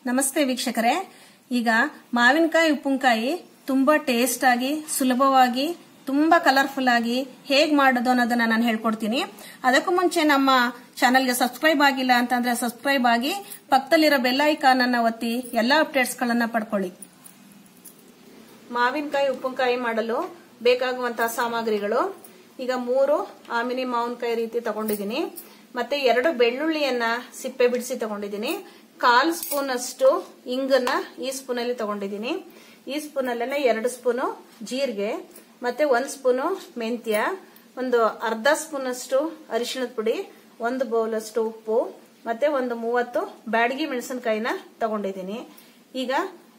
ನಮಸ್ತೆ ವೀಕ್ಷಕರೇ ಈಗ ಮಾವಿನಕಾಯಿ ಉಪ್ಪಿನಕಾಯಿ ತುಂಬಾ ಟೇಸ್ಟ್ ಆಗಿ ಸುಲಭವಾಗಿ ತುಂಬಾ ಕಲರ್ಫುಲ್ ಆಗಿ ಹೇಗ್ ಮಾಡೋದು ಅನ್ನೋದನ್ನ ನಾನು ಹೇಳ್ಕೊಡ್ತೀನಿ ಅದಕ್ಕೂ ಮುಂಚೆ ನಮ್ಮ ಚಾನೆಲ್ಗೆ ಸಬ್ಸ್ಕ್ರೈಬ್ ಆಗಿಲ್ಲ ಅಂತಂದ್ರೆ ಸಬ್ಸ್ಕ್ರೈಬ್ ಆಗಿ ಪಕ್ಕದಲ್ಲಿರೋ ಬೆಲ್ ಐಕಾನ್ ಅನ್ನ ಒತ್ತಿ ಎಲ್ಲಾ ಅಪ್ಡೇಟ್ಸ್ ಗಳನ್ನ ಪಡ್ಕೊಳ್ಳಿ ಮಾವಿನಕಾಯಿ ಉಪ್ಪಿನಕಾಯಿ ಮಾಡಲು ಬೇಕಾಗುವಂತಹ ಸಾಮಗ್ರಿಗಳು ಈಗ ಮೂರು ಆಮಿನಿ ಮಾವಿನಕಾಯಿ ರೀತಿ ತಗೊಂಡಿದ್ದೀನಿ ಮತ್ತೆ ಎರಡು ಬೆಳ್ಳುಳ್ಳಿಯನ್ನ ಸಿಪ್ಪೆ ಬಿಡಿಸಿ ತಗೊಂಡಿದ್ದೀನಿ ಕಾಲ್ ಸ್ಪೂನ್ ಅಷ್ಟು ಇಂಗನ್ನ ಈ ಸ್ಪೂನ್ ಅಲ್ಲಿ ತಗೊಂಡಿದ್ದೀನಿ ಈ ಸ್ಪೂನ್ ಅಲ್ಲೇನೆ ಎರಡು ಸ್ಪೂನು ಜೀರಿಗೆ ಮತ್ತೆ ಒಂದ್ ಸ್ಪೂನು ಮೆಂತ್ಯ ಒಂದು ಅರ್ಧ ಸ್ಪೂನ್ ಅಷ್ಟು ಅರಿಶಿಣದ ಪುಡಿ ಒಂದು ಬೌಲ್ ಅಷ್ಟು ಉಪ್ಪು ಮತ್ತೆ ಒಂದು ಮೂವತ್ತು ಬ್ಯಾಡಗಿ ಮೆಣಸಿನಕಾಯಿನ ತಗೊಂಡಿದ್ದೀನಿ ಈಗ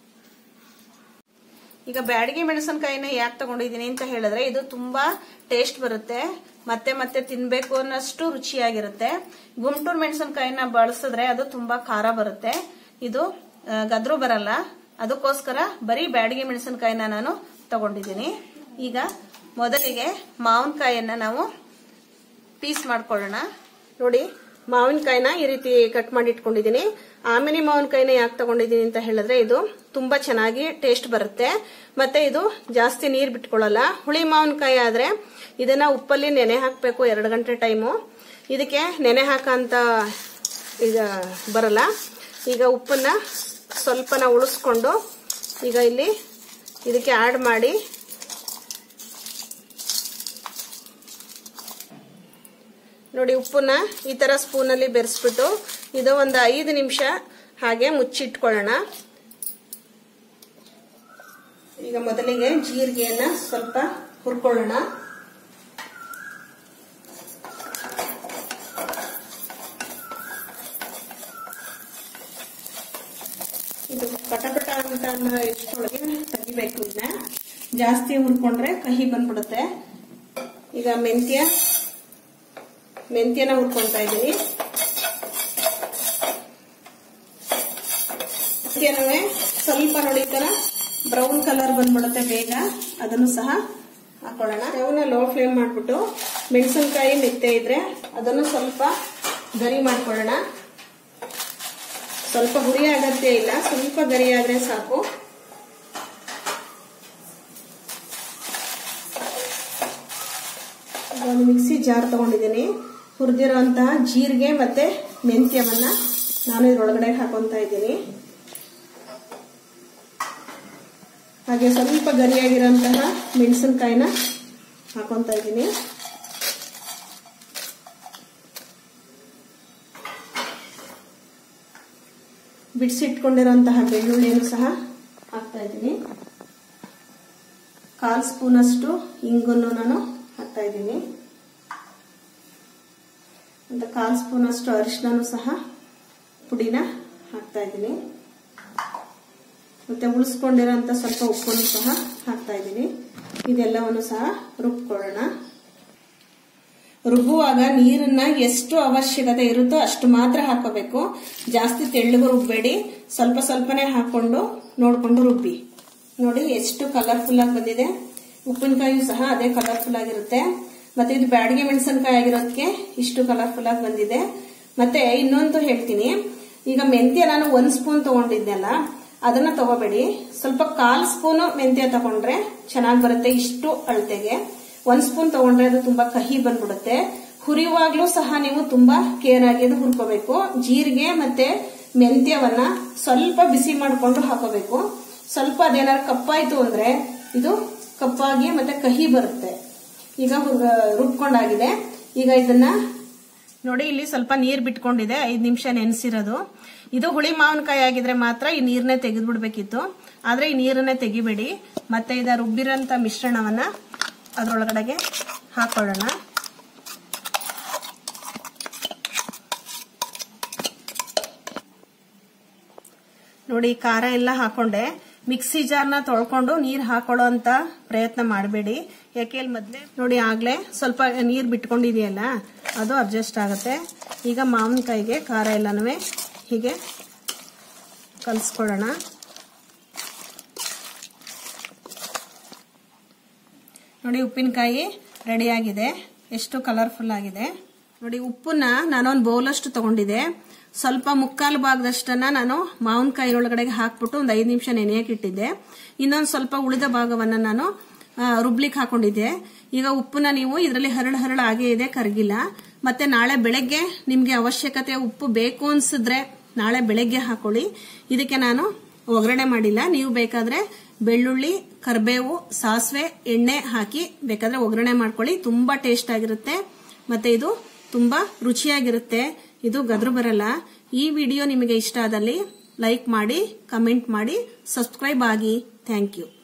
ಈಗ ಬ್ಯಾಡಗಿ ಮೆಣಸಿನಕಾಯಿನ ಯಾಕೆ ತಗೊಂಡಿದ್ದೀನಿ ಅಂತ ಹೇಳಿದ್ರೆ ಇದು ತುಂಬಾ ಟೇಸ್ಟ್ ಬರುತ್ತೆ ಮತ್ತೆ ಮತ್ತೆ ತಿನ್ಬೇಕು ಅನ್ನಷ್ಟು ರುಚಿಯಾಗಿರುತ್ತೆ ಗುಂಟೂರು ಮೆಣಸಿನಕಾಯಿನ ಬಳಸಿದ್ರೆ ಅದು ತುಂಬಾ ಖಾರ ಬರುತ್ತೆ ಇದು ಆ, ಗದ್ರು ಬರಲ್ಲ ಅದಕ್ಕೋಸ್ಕರ ಬರೀ ಬ್ಯಾಡಗಿ ಮೆಣಸಿನಕಾಯಿನ ನಾನು ತಗೊಂಡಿದ್ದೀನಿ ಈಗ ಮೊದಲಿಗೆ ಮಾವಿನಕಾಯಿಯನ್ನ ನಾವು ಪೀಸ್ ಮಾಡ್ಕೊಳ್ಳೋಣ ನೋಡಿ ಮಾವಿನಕಾಯಿನ ಈ ರೀತಿ ಕಟ್ ಮಾಡಿ ಇಟ್ಕೊಂಡಿದ್ದೀನಿ ಆಮೇಲೆ ಮಾವಿನಕಾಯಿನ ಯಾಕೆ ತಗೊಂಡಿದ್ದೀನಿ ಅಂತ ಹೇಳಿದ್ರೆ ಇದು ತುಂಬಾ ಚೆನ್ನಾಗಿ ಟೇಸ್ಟ್ ಬರುತ್ತೆ ಮತ್ತೆ ಇದು ಜಾಸ್ತಿ ನೀರ್ ಬಿಟ್ಕೊಳ್ಳಲ್ಲ ಹುಳಿ ಮಾವಿನಕಾಯಿ ಆದ್ರೆ ಇದನ್ನ ಉಪ್ಪಲ್ಲಿ ನೆನೆ ಹಾಕಬೇಕು ಎರಡು ಗಂಟೆ ಟೈಮು ಇದಕ್ಕೆ ನೆನೆ ಹಾಕಂತ ಈಗ ಬರಲ್ಲ ಈಗ ಉಪ್ಪನ್ನ ಸ್ವಲ್ಪನ ಉಳಿಸ್ಕೊಂಡು ಈಗ ಇಲ್ಲಿ ಇದಕ್ಕೆ ಆಡ್ ಮಾಡಿ ನೋಡಿ ಉಪ್ಪನ್ನ ಈ ತರ ಸ್ಪೂನ್ ಅಲ್ಲಿ ಬೆರೆಸ್ಬಿಟ್ಟು ಇದು ಒಂದು ಐದು ನಿಮಿಷ ಹಾಗೆ ಮುಚ್ಚಿಟ್ಕೊಳ್ಳೋಣ ಈಗ ಮೊದಲಿಗೆ ಜೀರಿಗೆಯನ್ನ ಸ್ವಲ್ಪ ಹುರ್ಕೊಳ್ಳೋಣ ಇದು ಪಟಪಟ ಅಂತ ಅನ್ನೋ ಇಷ್ಟೊಳಗೆ ತೆಗಿಬೇಕು ಇದನ್ನ ಜಾಸ್ತಿ ಹುರ್ಕೊಂಡ್ರೆ ಕಹಿ ಬಂದ್ಬಿಡುತ್ತೆ ಈಗ ಮೆಂತ್ಯ ಮೆಂತ್ಯನ ಹುರ್ಕೊಂತಾ ಇದ್ದೀನಿ ಮೆಂತ್ಯನೂ ಸ್ವಲ್ಪ ನೋಡಿ ಈ ತರ ಬ್ರೌನ್ ಕಲರ್ ಬಂದ್ಬಿಡುತ್ತೆ ಬೇಗ ಅದನ್ನು ಸಹ ಹಾಕೊಳ್ಳೋಣ ಅವನ್ನ ಲೋ ಫ್ಲೇಮ್ ಮಾಡ್ಬಿಟ್ಟು ಮೆಣಸಿನಕಾಯಿ ಮೆತ್ತೆ ಇದ್ರೆ ಅದನ್ನು ಸ್ವಲ್ಪ ಗರಿ ಮಾಡ್ಕೊಳ್ಳೋಣ ಸ್ವಲ್ಪ ಹುರಿ ಅಗತ್ಯ ಇಲ್ಲ ಸ್ವಲ್ಪ ಗರಿ ಆದ್ರೆ ಸಾಕು ಒಂದು ಮಿಕ್ಸಿ ಜಾರ್ ತಗೊಂಡಿದ್ದೀನಿ ಹುರಿದಿರುವಂತಹ ಜೀರಿಗೆ ಮತ್ತೆ ಮೆಂತ್ಯವನ್ನ ನಾನು ಇದ್ರೊಳಗಡೆ ಹಾಕೊಂತ ಇದ್ದೀನಿ ಹಾಗೆ ಸ್ವಲ್ಪ ಗರಿಯಾಗಿರುವಂತಹ ಮೆಣಸಿನಕಾಯಿನ ಹಾಕೊಂತ ಇದ್ದೀನಿ ಬಿಡಿಸಿಟ್ಕೊಂಡಿರುವಂತಹ ಬೆಳ್ಳುಳ್ಳಿಯನ್ನು ಸಹ ಹಾಕ್ತಾ ಇದ್ದೀನಿ ಕಾಲ್ ಸ್ಪೂನ್ ಅಷ್ಟು ಇಂಗನ್ನು ನಾನು ಹಾಕ್ತಾ ಇದ್ದೀನಿ ಒಂದು ಕಾಲ್ ಸ್ಪೂನ್ ಅಷ್ಟು ಅರಿಶಿನೂ ಸಹ ಪುಡಿನ ಹಾಕ್ತಾ ಇದ್ದೀನಿ ಮತ್ತೆ ಉಳಿಸ್ಕೊಂಡಿರೋಂಥ ಸ್ವಲ್ಪ ಉಪ್ಪನ್ನು ಸಹ ಹಾಕ್ತಾ ಇದ್ದೀನಿ ಇದೆಲ್ಲವನ್ನು ಸಹ ರುಬ್ಕೊಳ್ಳೋಣ ರುಬ್ಬುವಾಗ ನೀರನ್ನ ಎಷ್ಟು ಅವಶ್ಯಕತೆ ಇರುತ್ತೋ ಅಷ್ಟು ಮಾತ್ರ ಹಾಕೋಬೇಕು ಜಾಸ್ತಿ ತೆಳ್ಳಗೂ ರುಬ್ಬೇಡಿ ಸ್ವಲ್ಪ ಸ್ವಲ್ಪನೇ ಹಾಕೊಂಡು ನೋಡ್ಕೊಂಡು ರುಬ್ಬಿ ನೋಡಿ ಎಷ್ಟು ಕಲರ್ಫುಲ್ ಆಗಿ ಬಂದಿದೆ ಉಪ್ಪಿನಕಾಯಿಯು ಸಹ ಅದೇ ಕಲರ್ಫುಲ್ ಆಗಿರುತ್ತೆ ಮತ್ತೆ ಇದು ಬ್ಯಾಡಗೆ ಮೆಣಸಿನಕಾಯಿ ಆಗಿರೋದಕ್ಕೆ ಇಷ್ಟು ಕಲರ್ಫುಲ್ ಆಗಿ ಬಂದಿದೆ ಮತ್ತೆ ಇನ್ನೊಂದು ಹೇಳ್ತೀನಿ ಈಗ ಮೆಂತ್ಯ ನಾನು ಒಂದ್ ಸ್ಪೂನ್ ತಗೊಂಡಿದ್ನಲ್ಲ ಅದನ್ನ ತಗೋಬೇಡಿ ಸ್ವಲ್ಪ ಕಾಲ್ ಸ್ಪೂನ್ ಮೆಂತ್ಯ ತಗೊಂಡ್ರೆ ಚೆನ್ನಾಗಿ ಬರುತ್ತೆ ಇಷ್ಟು ಅಳತೆಗೆ ಒಂದ್ ಸ್ಪೂನ್ ತಗೊಂಡ್ರೆ ಅದು ತುಂಬಾ ಕಹಿ ಬಂದ್ಬಿಡುತ್ತೆ ಹುರಿಯುವಾಗ್ಲೂ ಸಹ ನೀವು ತುಂಬಾ ಕೇರ್ ಆಗಿ ಅದು ಹುರ್ಕೋಬೇಕು ಜೀರಿಗೆ ಮತ್ತೆ ಮೆಂತ್ಯವನ್ನ ಸ್ವಲ್ಪ ಬಿಸಿ ಮಾಡ್ಕೊಂಡು ಹಾಕೋಬೇಕು ಸ್ವಲ್ಪ ಅದೇನಾದ್ರು ಕಪ್ಪಾಯ್ತು ಅಂದ್ರೆ ಇದು ಕಪ್ಪಾಗಿ ಮತ್ತೆ ಕಹಿ ಬರುತ್ತೆ ಈಗ ರುಬ್ಕೊಂಡಾಗಿದೆ ಈಗ ಇದನ್ನ ನೋಡಿ ಇಲ್ಲಿ ಸ್ವಲ್ಪ ನೀರ್ ಬಿಟ್ಕೊಂಡಿದೆ ಐದ್ ನಿಮಿಷ ನೆನೆಸಿರೋದು ಇದು ಹುಳಿ ಮಾವಿನಕಾಯಿ ಆಗಿದ್ರೆ ಮಾತ್ರ ಈ ನೀರನ್ನೇ ತೆಗೆದ್ಬಿಡ್ಬೇಕಿತ್ತು ಆದ್ರೆ ಈ ನೀರನ್ನೇ ತೆಗಿಬೇಡಿ ಮತ್ತೆ ಇದ ರುಬ್ಬಿರೋಂಥ ಮಿಶ್ರಣವನ್ನ ಅದರೊಳಗಡೆಗೆ ಹಾಕೊಳ್ಳೋಣ ನೋಡಿ ಖಾರ ಎಲ್ಲ ಹಾಕೊಂಡೆ ಮಿಕ್ಸಿ ಜಾರ್ನ ತೊಳ್ಕೊಂಡು ನೀರ್ ಹಾಕೊಳ್ಳೋ ಅಂತ ಪ್ರಯತ್ನ ಮಾಡಬೇಡಿ ಯಾಕೆ ಮೊದಲೇ ನೋಡಿ ಆಗ್ಲೇ ಸ್ವಲ್ಪ ನೀರ್ ಬಿಟ್ಕೊಂಡಿದೆಯಲ್ಲ ಅದು ಅಡ್ಜಸ್ಟ್ ಆಗುತ್ತೆ ಈಗ ಮಾವಿನಕಾಯಿಗೆ ಖಾರ ಎಲ್ಲನೂ ಹೀಗೆ ಕಲಿಸ್ಕೊಳ್ಳೋಣ ನೋಡಿ ಉಪ್ಪಿನಕಾಯಿ ರೆಡಿಯಾಗಿದೆ ಎಷ್ಟು ಕಲರ್ಫುಲ್ ಆಗಿದೆ ನೋಡಿ ಉಪ್ಪನ್ನ ನಾನೊಂದು ಬೌಲಷ್ಟು ತಗೊಂಡಿದ್ದೆ ಸ್ವಲ್ಪ ಮುಕ್ಕಾಲು ಭಾಗದಷ್ಟನ್ನ ನಾನು ಮಾವಿನಕಾಯಿ ಒಳಗಡೆಗೆ ಹಾಕ್ಬಿಟ್ಟು ಒಂದು ಐದು ನಿಮಿಷ ನೆನೆಯಕ್ಕೆ ಇಟ್ಟಿದ್ದೆ ಇನ್ನೊಂದು ಸ್ವಲ್ಪ ಉಳಿದ ಭಾಗವನ್ನ ನಾನು ರುಬ್ಲಿಕ್ಕೆ ಹಾಕೊಂಡಿದ್ದೆ ಈಗ ಉಪ್ಪನ್ನ ನೀವು ಇದರಲ್ಲಿ ಹರಳು ಹರಳು ಆಗೇ ಇದೆ ಕರಗಿಲ್ಲ ಮತ್ತೆ ನಾಳೆ ಬೆಳಗ್ಗೆ ನಿಮ್ಗೆ ಅವಶ್ಯಕತೆ ಉಪ್ಪು ಬೇಕು ಅನ್ಸಿದ್ರೆ ನಾಳೆ ಬೆಳಗ್ಗೆ ಹಾಕೊಳ್ಳಿ ಇದಕ್ಕೆ ನಾನು ಒಗ್ಗರಣೆ ಮಾಡಿಲ್ಲ ನೀವು ಬೇಕಾದ್ರೆ ಬೆಳ್ಳುಳ್ಳಿ ಕರಿಬೇವು ಸಾಸಿವೆ ಎಣ್ಣೆ ಹಾಕಿ ಬೇಕಾದ್ರೆ ಒಗ್ಗರಣೆ ಮಾಡ್ಕೊಳ್ಳಿ ತುಂಬಾ ಟೇಸ್ಟ್ ಆಗಿರುತ್ತೆ ಮತ್ತೆ ಇದು ತುಂಬಾ ರುಚಿಯಾಗಿರುತ್ತೆ ಇದು ಗದ್ರು ಬರಲ್ಲ ಈ ವಿಡಿಯೋ ನಿಮಗೆ ಇಷ್ಟ ಆದಲ್ಲಿ ಲೈಕ್ ಮಾಡಿ ಕಮೆಂಟ್ ಮಾಡಿ ಸಬ್ಸ್ಕ್ರೈಬ್ ಆಗಿ ಥ್ಯಾಂಕ್ ಯು